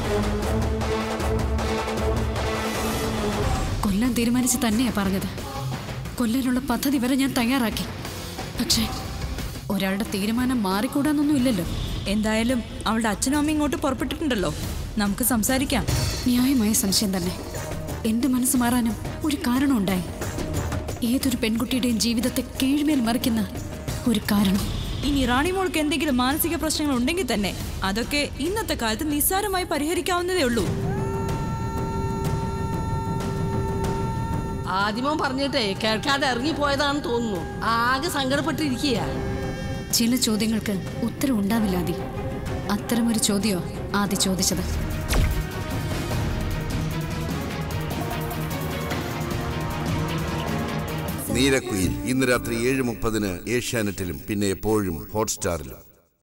കൊല്ലാൻ തീരുമാനിച്ച് തന്നെയാ പറഞ്ഞത് കൊല്ലാനുള്ള പദ്ധതി വരെ ഞാൻ തയ്യാറാക്കി പക്ഷേ ഒരാളുടെ തീരുമാനം മാറിക്കൂടാന്നൊന്നും ഇല്ലല്ലോ എന്തായാലും അവളുടെ അച്ഛനും അമ്മയും ഇങ്ങോട്ട് പുറപ്പെട്ടിട്ടുണ്ടല്ലോ നമുക്ക് സംസാരിക്കാം ന്യായമായ സംശയം തന്നെ എന്റെ മനസ്സ് മാറാനും ഒരു കാരണമുണ്ടായി ഏതൊരു പെൺകുട്ടിയുടെയും ജീവിതത്തെ കീഴ്മേൽ മറിക്കുന്ന ഒരു കാരണം ഇനി റാണി മോൾക്ക് എന്തെങ്കിലും മാനസിക പ്രശ്നങ്ങൾ ഉണ്ടെങ്കിൽ തന്നെ അതൊക്കെ ഇന്നത്തെ കാലത്ത് നിസ്സാരമായി പരിഹരിക്കാവുന്നതേ ഉള്ളൂ ആദ്യമോ പറഞ്ഞിട്ടേ കേൾക്കാതെ ഇറങ്ങിപ്പോയതാണെന്ന് തോന്നുന്നു ആകെ സങ്കടപ്പെട്ടിരിക്കുക ചില ചോദ്യങ്ങൾക്ക് ഉത്തരം ഉണ്ടാവില്ല ആദി അത്തരമൊരു ചോദ്യമോ ആദി ചോദിച്ചത് നീരക്കുയിൽ ഇന്ന് രാത്രി ഏഴ് മുപ്പതിന് ഏഷ്യാനെറ്റിലും പിന്നെ എപ്പോഴും ഹോട്ട്സ്റ്റാറിലും